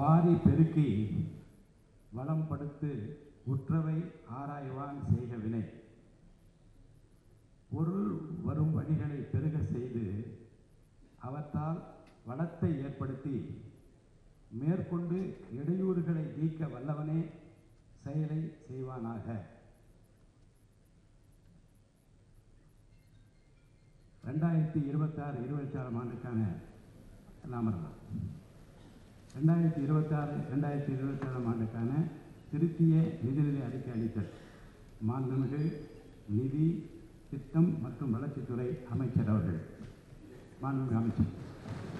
வாரி பெருக்கி வளம் படுத்து உற்றவை ஆராய்வான் செய்க வினை பொருள் வரும் வழிகளை பெருக செய்து அவற்றால் வளத்தை ஏற்படுத்தி மேற்கொண்டு இடையூறுகளை நீக்க வல்லவனே செயலை செய்வானாக ரெண்டாயிரத்தி இருபத்தாறு இருபத்தாறாம் ஆண்டுக்கான நாமலாம் ரெண்டாயிரத்தி இருபத்தாறு ரெண்டாயிரத்தி இருபத்தேழாம் ஆண்டுக்கான திருத்திய நிதிநிலை அறிக்கை அளித்தல் மாண்புமிகு நிதி திட்டம் மற்றும் வளர்ச்சித்துறை அமைச்சர் அவர்கள் மாண்புமிகு அமைச்சர்